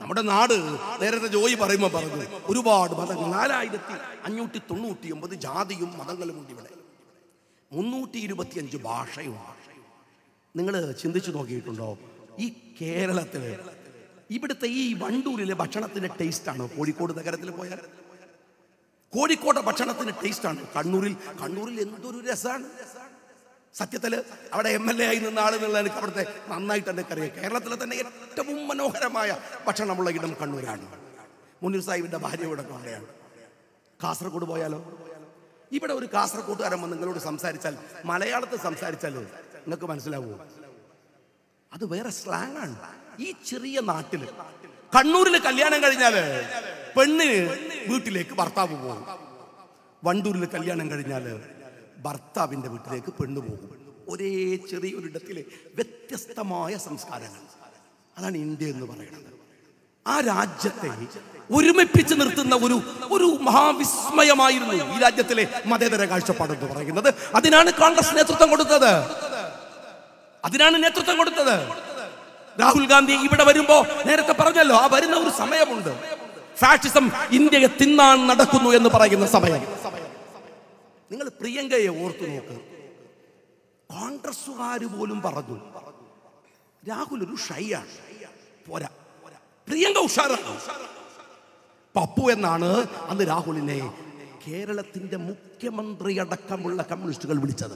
നമ്മുടെ നാട് നേരത്തെ ജോയി പറയുമ്പോൾ പറഞ്ഞു ഒരുപാട് മതങ്ങൾ നാലായിരത്തി അഞ്ഞൂറ്റി തൊണ്ണൂറ്റി ഒമ്പത് ജാതിയും മതങ്ങളും ഉണ്ട് ഇവിടെ മുന്നൂറ്റി ഇരുപത്തിയഞ്ച് ഭാഷയുണ്ട് നിങ്ങൾ ചിന്തിച്ചു നോക്കിയിട്ടുണ്ടോ ഈ കേരളത്തിൽ ഇവിടുത്തെ ഈ വണ്ടൂരിലെ ഭക്ഷണത്തിന്റെ ടേസ്റ്റാണ് കോഴിക്കോട് നഗരത്തിൽ പോയാൽ കോഴിക്കോട്ടെ ഭക്ഷണത്തിന് ടേസ്റ്റാണ് കണ്ണൂരിൽ കണ്ണൂരിൽ എന്തൊരു രസമാണ് സത്യത്തില് അവിടെ എം എൽ എ ആയി നിന്ന ആളെന്നുള്ള എനിക്ക് അവിടുത്തെ നന്നായിട്ട് എനിക്ക് അറിയാം കേരളത്തിലെ തന്നെ ഏറ്റവും മനോഹരമായ ഭക്ഷണമുള്ള ഇടം കണ്ണൂരാണ് മുനീർ സാഹിബിന്റെ ഭാര്യ ഇവിടെ കൊണ്ടയാണ് കാസർഗോഡ് പോയാലോ ഇവിടെ ഒരു കാസർഗോഡുകാരൻ വന്ന് നിങ്ങളോട് സംസാരിച്ചാൽ മലയാളത്തിൽ സംസാരിച്ചാൽ നിങ്ങൾക്ക് മനസ്സിലാവുമോ അത് വേറെ സ്ലാങ് ആണ് ഈ ചെറിയ നാട്ടില് കണ്ണൂരിൽ കല്യാണം കഴിഞ്ഞാല് പെണ്ണിന് വീട്ടിലേക്ക് ഭർത്താവ് പോകും വണ്ടൂരിൽ കല്യാണം കഴിഞ്ഞാല് ഭർത്താവിന്റെ വീട്ടിലേക്ക് പെണ്ണ് പോകും ഒരേ ചെറിയൊരിടത്തിലെ വ്യത്യസ്തമായ സംസ്കാരങ്ങൾ അതാണ് ഇന്ത്യ എന്ന് പറയുന്നത് ആ രാജ്യത്തെ ഒരുമിപ്പിച്ച് നിർത്തുന്ന ഒരു ഒരു മഹാവിസ്മയമായിരുന്നു ഈ രാജ്യത്തിലെ മതേതര കാഴ്ചപ്പാട് എന്ന് പറയുന്നത് അതിനാണ് കോൺഗ്രസ് നേതൃത്വം കൊടുത്തത് അതിനാണ് നേതൃത്വം കൊടുത്തത് രാഹുൽ ഗാന്ധി ഇവിടെ വരുമ്പോ നേരത്തെ പറഞ്ഞല്ലോ ആ വരുന്ന ഒരു സമയമുണ്ട് ഫാഷിസം ഇന്ത്യയെ തിന്നാൻ നടക്കുന്നു എന്ന് പറയുന്ന സമയം നിങ്ങൾ പ്രിയങ്കയെ ഓർത്തു നോക്ക് കോൺഗ്രസുകാർ പോലും പറഞ്ഞു രാഹുൽ ഒരു ഷൈയാണ് പോരാ പ്രിയങ്ക ഉഷാറാണ് പപ്പു എന്നാണ് അന്ന് രാഹുലിനെ കേരളത്തിന്റെ മുഖ്യമന്ത്രി അടക്കമുള്ള കമ്മ്യൂണിസ്റ്റുകൾ വിളിച്ചത്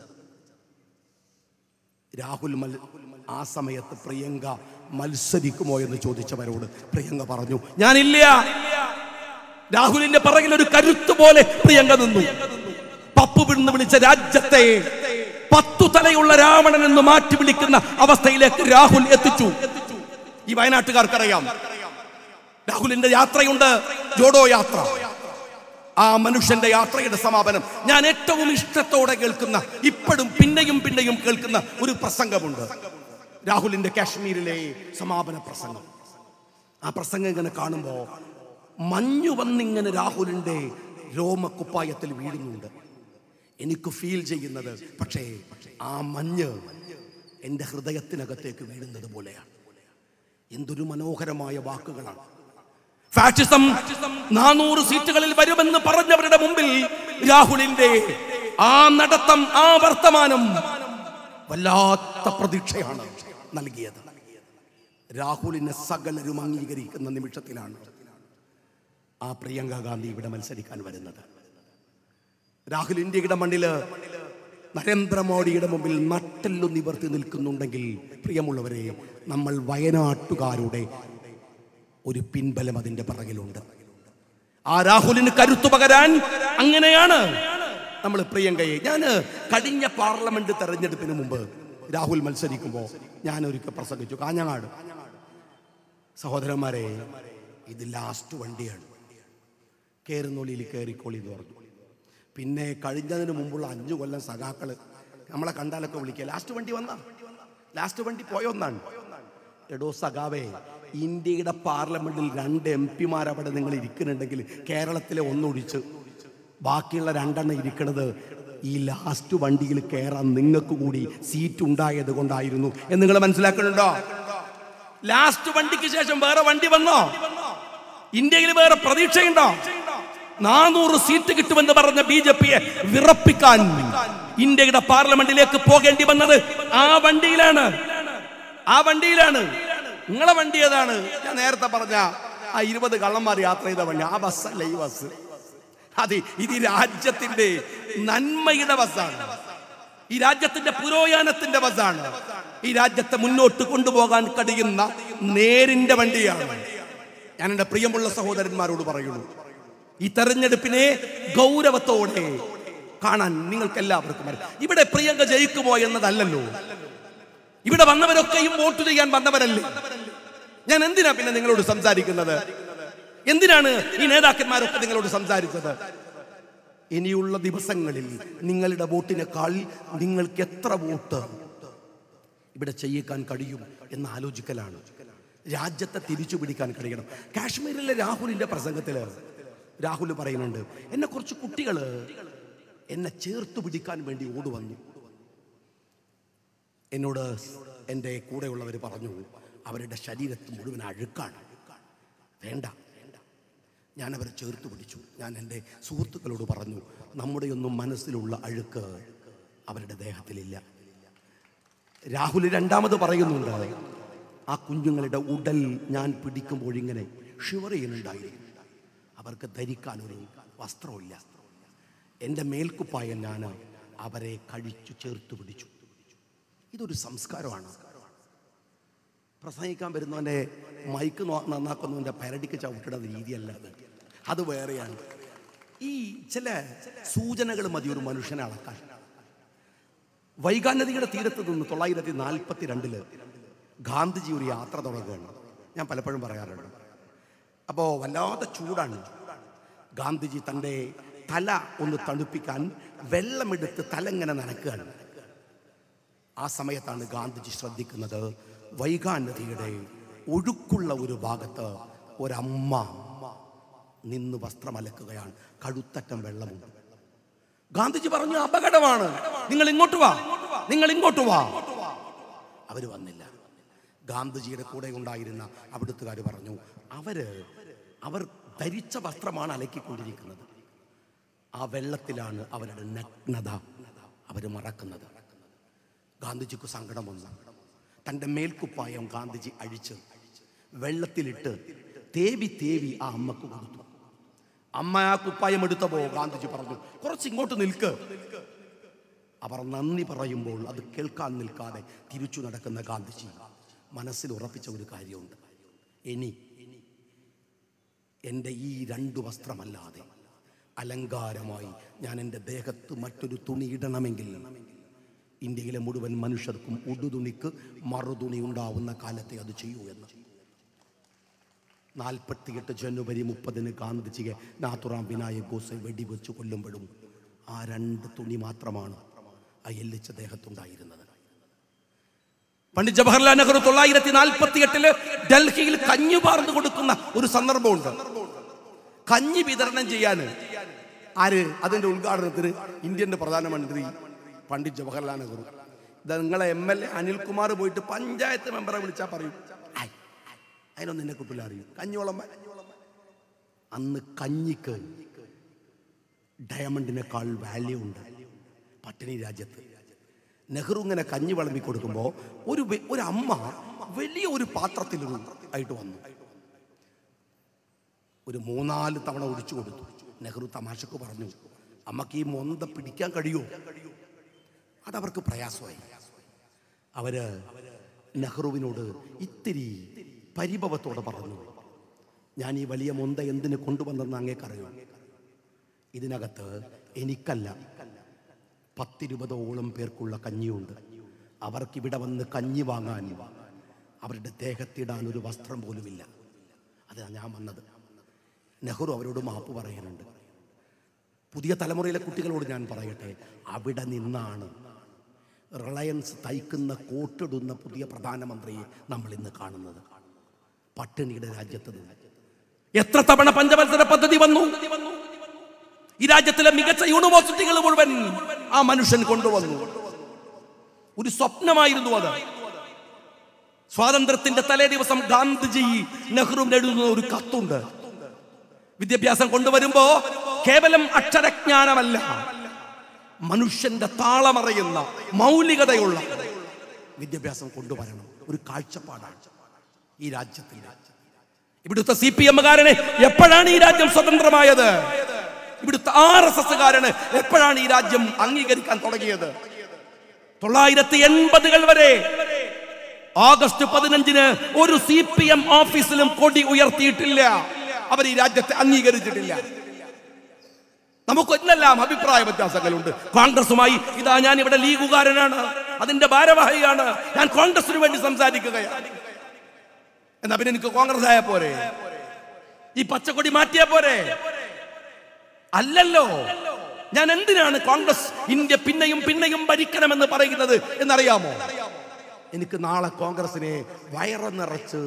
രാഹുൽ മൽ ആ സമയത്ത് പ്രിയങ്ക മത്സരിക്കുമോ എന്ന് ചോദിച്ചവരോട് പ്രിയങ്ക പറഞ്ഞു ഞാനില്ല രാഹുലിന്റെ പിറകിൽ ഒരു കരുത്ത് പോലെ പ്രിയങ്ക നിന്നു പപ്പു വിടുന്ന് വിളിച്ച രാജ്യത്തെ പത്തു തലയുള്ള രാവണൻ എന്ന് മാറ്റി വിളിക്കുന്ന അവസ്ഥയിലേക്ക് രാഹുൽ എത്തിച്ചു ഈ വയനാട്ടുകാർക്കറിയാം രാഹുലിന്റെ യാത്രയുണ്ട് ജോഡോ യാത്ര ആ മനുഷ്യന്റെ യാത്രയുടെ സമാപനം ഞാൻ ഏറ്റവും ഇഷ്ടത്തോടെ കേൾക്കുന്ന ഇപ്പോഴും പിന്നെയും പിന്നെയും കേൾക്കുന്ന ഒരു പ്രസംഗമുണ്ട് രാഹുലിന്റെ കാശ്മീരിലെ സമാപന പ്രസംഗം ആ പ്രസംഗം ഇങ്ങനെ കാണുമ്പോൾ മഞ്ഞു വന്നിങ്ങനെ രാഹുലിന്റെ രോമക്കുപ്പായത്തിൽ വീഴുന്നുണ്ട് എനിക്ക് ഫീൽ ചെയ്യുന്നത് പക്ഷേ ആ മഞ്ഞ് എൻ്റെ ഹൃദയത്തിനകത്തേക്ക് വീഴുന്നത് പോലെയാണ് എന്തൊരു മനോഹരമായ വാക്കുകളാണ് ഫാഷിസം നാനൂറ് സീറ്റുകളിൽ വരുമെന്ന് പറഞ്ഞവരുടെ മുമ്പിൽ രാഹുലിന്റെ ആ നടത്തം ആ വർത്തമാനം വല്ലാത്ത പ്രതീക്ഷയാണ് നൽകിയത് രാഹുലിനെ സകലരും അംഗീകരിക്കുന്ന നിമിഷത്തിലാണ് ആ പ്രിയങ്ക ഗാന്ധി ഇവിടെ മത്സരിക്കാൻ വരുന്നത് രാഹുൽ ഇന്ത്യയുടെ മണ്ണില് നരേന്ദ്രമോദിയുടെ മുമ്പിൽ നട്ടെല്ലു നിവർത്തി നിൽക്കുന്നുണ്ടെങ്കിൽ പ്രിയമുള്ളവരെ നമ്മൾ വയനാട്ടുകാരുടെ ഒരു പിൻബലം അതിന്റെ പിറകിലുണ്ട് ആ രാഹുലിന് കരുത്തു പകരാൻ അങ്ങനെയാണ് നമ്മൾ പ്രിയങ്കയെ ഞാൻ കഴിഞ്ഞ പാർലമെന്റ് തെരഞ്ഞെടുപ്പിന് മുമ്പ് രാഹുൽ മത്സരിക്കുമ്പോൾ ഞാൻ ഒരിക്കൽ പ്രസംഗിച്ചു കാഞ്ഞങ്ങാട് സഹോദരന്മാരെ ഇത് ലാസ്റ്റ് വണ്ടിയാണ് കയറുന്നൊളിയിൽ കയറിക്കോളി എന്ന് പറഞ്ഞു പിന്നെ കഴിഞ്ഞതിന് മുമ്പുള്ള അഞ്ചു കൊല്ലം സഖാക്കള് നമ്മളെ കണ്ടാലൊക്കെ വിളിക്കുക ലാസ്റ്റ് വണ്ടി വന്നാ ലാസ്റ്റ് വണ്ടി പോയൊന്നാണ് എടോ സഖാവേ ഇന്ത്യയുടെ പാർലമെന്റിൽ രണ്ട് എം പിമാർ അവിടെ നിങ്ങൾ ഇരിക്കുന്നുണ്ടെങ്കിൽ കേരളത്തിലെ ഒന്നൊഴിച്ച് ബാക്കിയുള്ള രണ്ടെണ്ണം ഇരിക്കുന്നത് ഈ ലാസ്റ്റ് വണ്ടിയിൽ കയറാൻ നിങ്ങൾക്ക് കൂടി സീറ്റ് ഉണ്ടായത് കൊണ്ടായിരുന്നു എന്ന് നിങ്ങൾ മനസ്സിലാക്കുന്നുണ്ടോ ലാസ്റ്റ് വണ്ടിക്ക് ശേഷം വേറെ വണ്ടി വന്നോ ഇന്ത്യയിൽ വേറെ പ്രതീക്ഷയുണ്ടോ നാനൂറ് സീറ്റ് കിട്ടുമെന്ന് പറഞ്ഞ ബി ജെ പിയെ വിറപ്പിക്കാൻ ഇന്ത്യയുടെ പാർലമെന്റിലേക്ക് പോകേണ്ടി വന്നത് ആ വണ്ടിയിലാണ് ആ വണ്ടിയിലാണ് നിങ്ങളെ വണ്ടി ഏതാണ് ഞാൻ നേരത്തെ പറഞ്ഞ ആ ഇരുപത് കള്ളന്മാർ യാത്ര ചെയ്ത വണ്ടി ആ ബസ്സല്ല ഈ ബസ് അതെ ഇത് ഈ രാജ്യത്തിന്റെ നന്മയുടെ ബസ്സാണ് ഈ രാജ്യത്തിന്റെ പുരോഗമനത്തിന്റെ ബസ്സാണ് ഈ രാജ്യത്തെ മുന്നോട്ട് കൊണ്ടുപോകാൻ കഴിയുന്ന നേരിന്റെ വണ്ടിയാണ് ഞാൻ എൻ്റെ പ്രിയമുള്ള സഹോദരന്മാരോട് പറയുന്നു ഈ തെരഞ്ഞെടുപ്പിനെ ഗൗരവത്തോടെ കാണാൻ നിങ്ങൾക്ക് എല്ലാവർക്കും അറിയാം ഇവിടെ പ്രിയങ്ക ജയിക്കുമോ എന്നതല്ലല്ലോ ഇവിടെ വന്നവരൊക്കെയും വോട്ട് ചെയ്യാൻ വന്നവരല്ലേ ഞാൻ എന്തിനാ പിന്നെ നിങ്ങളോട് സംസാരിക്കുന്നത് എന്തിനാണ് ഈ നേതാക്കന്മാരൊക്കെ നിങ്ങളോട് സംസാരിച്ചത് ഇനിയുള്ള ദിവസങ്ങളിൽ നിങ്ങളുടെ വോട്ടിനേക്കാൾ നിങ്ങൾക്ക് എത്ര വോട്ട് ഇവിടെ ചെയ്യിക്കാൻ കഴിയും എന്ന് ആലോചിക്കലാണ് രാജ്യത്തെ തിരിച്ചു പിടിക്കാൻ കഴിയണം കാശ്മീരിലെ രാഹുലിന്റെ പ്രസംഗത്തിൽ രാഹുൽ പറയുന്നുണ്ട് എന്നെ കുറച്ച് കുട്ടികൾ എന്നെ ചേർത്ത് പിടിക്കാൻ വേണ്ടി ഓടി വന്നു എന്നോട് എൻ്റെ കൂടെയുള്ളവർ പറഞ്ഞു അവരുടെ ശരീരത്ത് മുഴുവൻ അഴുക്കാണ് വേണ്ട ഞാൻ അവരെ ചേർത്ത് പിടിച്ചു ഞാൻ എൻ്റെ സുഹൃത്തുക്കളോട് പറഞ്ഞു നമ്മുടെയൊന്നും മനസ്സിലുള്ള അഴുക്ക് അവരുടെ ദേഹത്തിലില്ല രാഹുൽ രണ്ടാമത് പറയുന്നുണ്ട് ആ കുഞ്ഞുങ്ങളുടെ ഉടൽ ഞാൻ പിടിക്കുമ്പോൾ ഇങ്ങനെ ഷിവർ ചെയ്യുന്നുണ്ടായിരുന്നു അവർക്ക് ധരിക്കാൻ ഒരു വസ്ത്രമില്ല എൻ്റെ മേൽക്കുപ്പായം ഞാൻ അവരെ കഴിച്ചു ചേർത്ത് പിടിച്ചു ഇതൊരു സംസ്കാരമാണ് പ്രസംഗിക്കാൻ വരുന്നവൻ്റെ മൈക്ക് നോ- നന്നാക്കുന്നവൻ്റെ പരടിക്ക് ചവിട്ടിടുന്ന രീതിയല്ല അത് അത് വേറെയാണ് ഈ ചില സൂചനകൾ മതി ഒരു മനുഷ്യനെ അളക്കാൻ വൈകാനദിയുടെ തീരത്ത് നിന്ന് തൊള്ളായിരത്തി നാൽപ്പത്തി രണ്ടില് ഗാന്ധിജി ഒരു യാത്ര തുടങ്ങുകയാണ് ഞാൻ പലപ്പോഴും പറയാറുണ്ട് അപ്പോൾ വല്ലാത്ത ചൂടാണ് ഗാന്ധിജി തൻ്റെ തല ഒന്ന് തണുപ്പിക്കാൻ വെള്ളമെടുത്ത് തല ഇങ്ങനെ നനക്കുകയാണ് ആ സമയത്താണ് ഗാന്ധിജി ശ്രദ്ധിക്കുന്നത് വൈഗാ നദിയുടെ ഒഴുക്കുള്ള ഒരു ഭാഗത്ത് ഒരമ്മ നിന്ന് വസ്ത്രം അലക്കുകയാണ് കഴുത്തറ്റം വെള്ളമുണ്ട് ഗാന്ധിജി പറഞ്ഞു അപകടമാണ് നിങ്ങൾ ഇങ്ങോട്ട് വാ നിങ്ങൾ ഇങ്ങോട്ട് വാ അവര് വന്നില്ല ഗാന്ധിജിയുടെ കൂടെ ഉണ്ടായിരുന്ന അവിടുത്തുകാർ പറഞ്ഞു അവര് അവർ ധരിച്ച വസ്ത്രമാണ് അലക്കിക്കൊണ്ടിരിക്കുന്നത് ആ വെള്ളത്തിലാണ് അവരുടെ നഗ്നത അവർ മറക്കുന്നത് ഗാന്ധിജിക്ക് സങ്കടം വന്നു തൻ്റെ മേൽക്കുപ്പായം ഗാന്ധിജി അഴിച്ച് വെള്ളത്തിലിട്ട് തേവി തേവി ആ അമ്മക്ക് കൊടുത്തു അമ്മ ആ കുപ്പായം എടുത്തപ്പോ ഗാന്ധിജി പറഞ്ഞു കുറച്ച് ഇങ്ങോട്ട് നിൽക്ക് അവർ നന്ദി പറയുമ്പോൾ അത് കേൾക്കാൻ നിൽക്കാതെ തിരിച്ചു നടക്കുന്ന ഗാന്ധിജി മനസ്സിൽ ഉറപ്പിച്ച ഒരു കാര്യമുണ്ട് ഇനി എൻ്റെ ഈ രണ്ടു വസ്ത്രമല്ലാതെ അലങ്കാരമായി ഞാൻ എൻ്റെ ദേഹത്ത് മറ്റൊരു തുണി ഇടണമെങ്കിൽ ഇന്ത്യയിലെ മുഴുവൻ മനുഷ്യർക്കും ഉടുതുണിക്ക് മറുതുണി ഉണ്ടാവുന്ന കാലത്തെ അത് ചെയ്യൂ എന്ന് നാൽപ്പത്തിയെട്ട് ജനുവരി മുപ്പതിന് ഗാന്ധിജിയെ നാത്തുറാം വിനായക് ഗോസെ വെടിവെച്ച് കൊല്ലുമ്പോഴും ആ രണ്ട് തുണി മാത്രമാണ് അയല്ലിച്ച ദേഹത്തുണ്ടായിരുന്നത് പണ്ഡിറ്റ് ജവഹർലാൽ നെഹ്റു തൊള്ളായിരത്തി നാൽപ്പത്തി എട്ടില് ഡൽഹിയിൽ കഞ്ഞി പാർന്നു കൊടുക്കുന്ന ഒരു സന്ദർഭമുണ്ട് കഞ്ഞി വിതരണം ചെയ്യാൻ ആര് അതിന്റെ ഉദ്ഘാടനത്തിന് ഇന്ത്യന്റെ പ്രധാനമന്ത്രി പണ്ഡിറ്റ് ജവഹർലാൽ നെഹ്റു ഇത് നിങ്ങളെ എം എൽ എ അനിൽകുമാർ പോയിട്ട് പഞ്ചായത്ത് മെമ്പറെ വിളിച്ചാൽ പറയും ആയ്, അതിനൊന്നും എന്നെ കിട്ടില്ല അറിയും കഞ്ഞോളം അന്ന് കഞ്ഞിക്ക് ഡയമണ്ടിനേക്കാൾ വാല്യൂ ഉണ്ട് പട്ടിണി രാജ്യത്ത് നെഹ്റു ഇങ്ങനെ കഞ്ഞി വിളമ്പി കൊടുക്കുമ്പോൾ ഒരു വെ- ഒരു അമ്മ വലിയ ഒരു പാത്രത്തിൽ ഒരു ആയിട്ട് വന്നു ഒരു മൂന്നാല് തവണ ഒഴിച്ചു കൊടുത്തു നെഹ്റു തമാശക്ക് പറഞ്ഞു അമ്മക്ക് ഈ മൊന്ത പിടിക്കാൻ കഴിയുമോ അതവർക്ക് പ്രയാസമായി അവര് നെഹ്റുവിനോട് ഇത്തിരി പരിഭവത്തോടെ പറഞ്ഞു ഞാൻ ഈ വലിയ മൊന്ത എന്തിന് കൊണ്ടുവന്നെന്ന് അങ്ങേക്കറിയോ ഇതിനകത്ത് എനിക്കല്ല പത്തിരുപതോളം പേർക്കുള്ള കഞ്ഞിയുണ്ട് അവർക്കിവിടെ വന്ന് കഞ്ഞി വാങ്ങാൻ അവരുടെ ദേഹത്തിടാൻ ഒരു വസ്ത്രം പോലുമില്ല അതാണ് ഞാൻ വന്നത് നെഹ്റു അവരോട് മാപ്പ് പറയാനുണ്ട് പുതിയ തലമുറയിലെ കുട്ടികളോട് ഞാൻ പറയട്ടെ അവിടെ നിന്നാണ് റിലയൻസ് തയ്ക്കുന്ന കോട്ടിടുന്ന പുതിയ പ്രധാനമന്ത്രിയെ നമ്മൾ ഇന്ന് കാണുന്നത് പട്ടിണിയുടെ രാജ്യത്ത് നിന്ന് എത്ര തവണ പഞ്ചവത്സര പദ്ധതി വന്നു ഈ രാജ്യത്തിലെ മികച്ച യൂണിവേഴ്സിറ്റികൾ മുഴുവൻ ആ മനുഷ്യൻ കൊണ്ടുവന്നു ഒരു സ്വപ്നമായിരുന്നു അത് സ്വാതന്ത്ര്യത്തിന്റെ തലേ ദിവസം ഗാന്ധിജി നെഹ്റുവിന് എഴുതുന്ന ഒരു കത്തുണ്ട് വിദ്യാഭ്യാസം കൊണ്ടുവരുമ്പോ കേവലം അക്ഷരജ്ഞാനമല്ല മനുഷ്യന്റെ താളമറിയുന്ന മൗലികതയുള്ള വിദ്യാഭ്യാസം കൊണ്ടുവരണം ഒരു കാഴ്ചപ്പാടാണ് ഈ രാജ്യത്തിന്റെ ഇവിടുത്തെ സി പി എമ്മുകാരന് എപ്പോഴാണ് ഈ രാജ്യം സ്വതന്ത്രമായത് ഇവിടുത്തെ ആർ എസ് എസ്സുകാരന് എപ്പോഴാണ് ഈ രാജ്യം അംഗീകരിക്കാൻ തുടങ്ങിയത് തൊള്ളായിരത്തി എൺപതുകൾ വരെ ഓഗസ്റ്റ് പതിനഞ്ചിന് ഒരു സി പി എം ഓഫീസിലും കൊടി ഉയർത്തിയിട്ടില്ല അവർ ഈ രാജ്യത്തെ അംഗീകരിച്ചിട്ടില്ല നമുക്ക് എന്തെല്ലാം അഭിപ്രായ വ്യത്യാസങ്ങളുണ്ട് കോൺഗ്രസുമായി ഇതാ ഞാൻ ഇവിടെ ലീഗുകാരനാണ് അതിന്റെ ഭാരവാഹിയാണ് ഞാൻ കോൺഗ്രസിന് വേണ്ടി സംസാരിക്കുകയാണ് എന്നാ പിന്നെ എനിക്ക് കോൺഗ്രസ് ആയ പോരെ ഈ പച്ചക്കൊടി മാറ്റിയാ പോരെ അല്ലല്ലോ ഞാൻ എന്തിനാണ് കോൺഗ്രസ് ഇന്ത്യ പിന്നെയും പിന്നെയും ഭരിക്കണമെന്ന് പറയുന്നത് എന്നറിയാമോ എനിക്ക് നാളെ കോൺഗ്രസിനെ വയറ് നിറച്ച്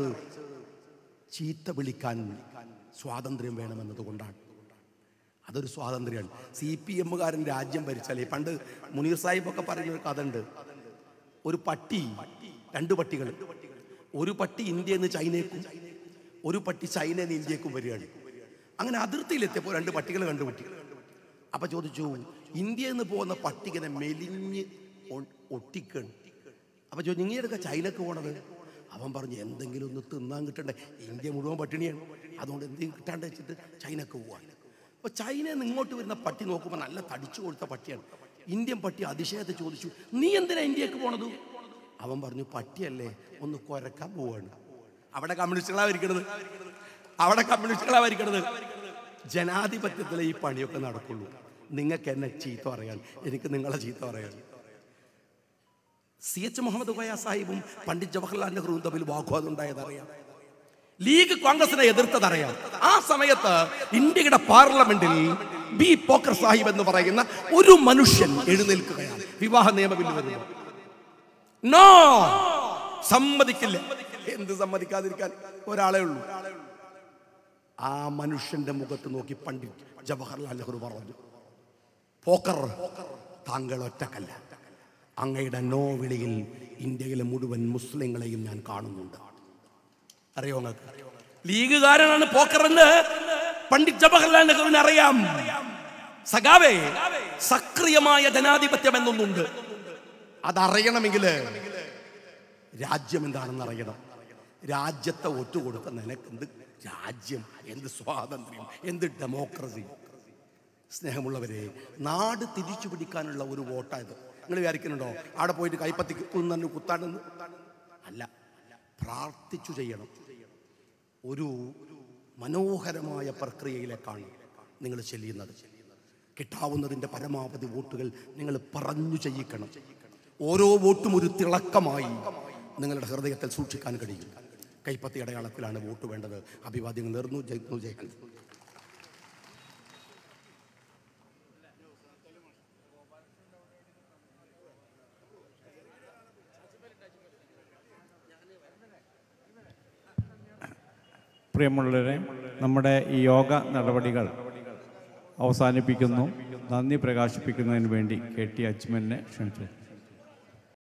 ചീത്ത വിളിക്കാൻ സ്വാതന്ത്ര്യം വേണമെന്നത് കൊണ്ടാണ് അതൊരു സ്വാതന്ത്ര്യമാണ് സി പി എമ്മുകാരൻ രാജ്യം ഭരിച്ചാലേ പണ്ട് മുനീർ സാഹിബ് ഒക്കെ പറയുന്ന ഒരു കഥ ഉണ്ട് ഒരു പട്ടി രണ്ട് പട്ടികൾ ഒരു പട്ടി ഇന്ത്യയിൽ നിന്ന് ചൈനയ്ക്കും ഒരു പട്ടി ചൈനയിൽ നിന്ന് ഇന്ത്യക്കും വരികയാണ് അങ്ങനെ അതിർത്തിയിലെത്തിയപ്പോൾ രണ്ട് പട്ടികൾ കണ്ടുമുട്ടി അപ്പൊ ചോദിച്ചു ഇന്ത്യയിൽ നിന്ന് പോകുന്ന പട്ടി ഇങ്ങനെ മെലിഞ്ഞ് ഒ- ഒട്ടിക്കാണ് അപ്പൊ ചോദിച്ചു നിങ്ങളെടുക്ക ചൈനക്ക് പോണത് അവൻ പറഞ്ഞു എന്തെങ്കിലും ഒന്ന് തിന്നാൻ കിട്ടണ്ടേ ഇന്ത്യ മുഴുവൻ പട്ടിണിയാണ് അതുകൊണ്ട് എന്തെങ്കിലും കിട്ടാണ്ട് വെച്ചിട്ട് ചൈനക്ക് പോവാൻ അപ്പൊ ചൈനയിൽ നിന്ന് ഇങ്ങോട്ട് വരുന്ന പട്ടി നോക്കുമ്പോൾ നല്ല തടിച്ചു കൊടുത്ത പട്ടിയാണ് ഇന്ത്യൻ പട്ടി അതിശയത്തെ ചോദിച്ചു നീ എന്തിനാ ഇന്ത്യക്ക് പോണത് അവൻ പറഞ്ഞു പട്ടിയല്ലേ ഒന്ന് കുരക്കാൻ പോവാണ് അവിടെ കമ്മ്യൂണിസ്റ്റുകളാ ഭരിക്കണത് അവിടെ കമ്മ്യൂണിസ്റ്റുകളാ ഭരിക്കണത് ജനാധിപത്യത്തിലെ ഈ പണിയൊക്കെ നടക്കുള്ളൂ നിങ്ങൾക്ക് എന്നെ ചീത്ത പറയാൻ എനിക്ക് നിങ്ങളെ ചീത്ത പറയാൻ സി എച്ച് മുഹമ്മദ് കോയ സാഹിബും പണ്ഡിറ്റ് ജവഹർലാൽ നെഹ്റുവും തമ്മിൽ വാഗ്വാദം ഉണ്ടായതറിയാം ലീഗ് കോൺഗ്രസിനെ എതിർത്തതറിയാം ആ സമയത്ത് ഇന്ത്യയുടെ പാർലമെന്റിൽ ബി പോക്കർ സാഹിബ് എന്ന് പറയുന്ന ഒരു മനുഷ്യൻ എഴുന്നേൽക്കുകയാണ് വിവാഹ നിയമ ബില്ല് വരുന്നു നോ സമ്മതിക്കില്ല എന്ത് സമ്മതിക്കാതിരിക്കാൻ ഒരാളേ ഉള്ളൂ ആ മനുഷ്യന്റെ മുഖത്ത് നോക്കി പണ്ഡിറ്റ് ജവഹർലാൽ നെഹ്റു പറഞ്ഞു പോക്കർ താങ്കൾ ഒറ്റക്കല്ല അങ്ങയുടെ നോ വിളിയിൽ ഇന്ത്യയിലെ മുഴുവൻ മുസ്ലിങ്ങളെയും ഞാൻ കാണുന്നുണ്ട് അറിയോ നിങ്ങൾക്ക് ലീഗുകാരനാണ് പോക്കർ എന്ന് പണ്ഡിറ്റ് ജവഹർലാൽ നെഹ്റുവിന് അറിയാം സഖാവേ സക്രിയമായ ജനാധിപത്യം എന്നൊന്നുണ്ട് അതറിയണമെങ്കിൽ രാജ്യം എന്താണെന്ന് അറിയണം രാജ്യത്തെ ഒറ്റുകൊടുത്ത നിനക്ക് എന്ത് രാജ്യം എന്ത് സ്വാതന്ത്ര്യം എന്ത് ഡെമോക്രസി സ്നേഹമുള്ളവരെ നാട് തിരിച്ചു പിടിക്കാനുള്ള ഒരു വോട്ടായത് നിങ്ങൾ വിചാരിക്കുന്നുണ്ടോ അവിടെ പോയിട്ട് കൈപ്പത്തി കുന്നു കുത്താണെന്ന് അല്ല പ്രാർത്ഥിച്ചു ചെയ്യണം ഒരു മനോഹരമായ പ്രക്രിയയിലേക്കാണ് നിങ്ങൾ ചെല്ലുന്നത് കിട്ടാവുന്നതിൻ്റെ പരമാവധി വോട്ടുകൾ നിങ്ങൾ പറഞ്ഞു ചെയ്യിക്കണം ഓരോ വോട്ടും ഒരു തിളക്കമായി നിങ്ങളുടെ ഹൃദയത്തിൽ സൂക്ഷിക്കാൻ കഴിയും കൈപ്പത്തി അടയാളത്തിലാണ് വോട്ട് വേണ്ടത് അഭിവാദ്യങ്ങൾ നേർന്നു ജയിക്കുന്നു ജയഹന്ദ് പ്രിയമുള്ളവരെ നമ്മുടെ ഈ യോഗ നടപടികൾ അവസാനിപ്പിക്കുന്നു നന്ദി പ്രകാശിപ്പിക്കുന്നതിന് വേണ്ടി കെ ടി അച്യുമനെ ക്ഷണിച്ചു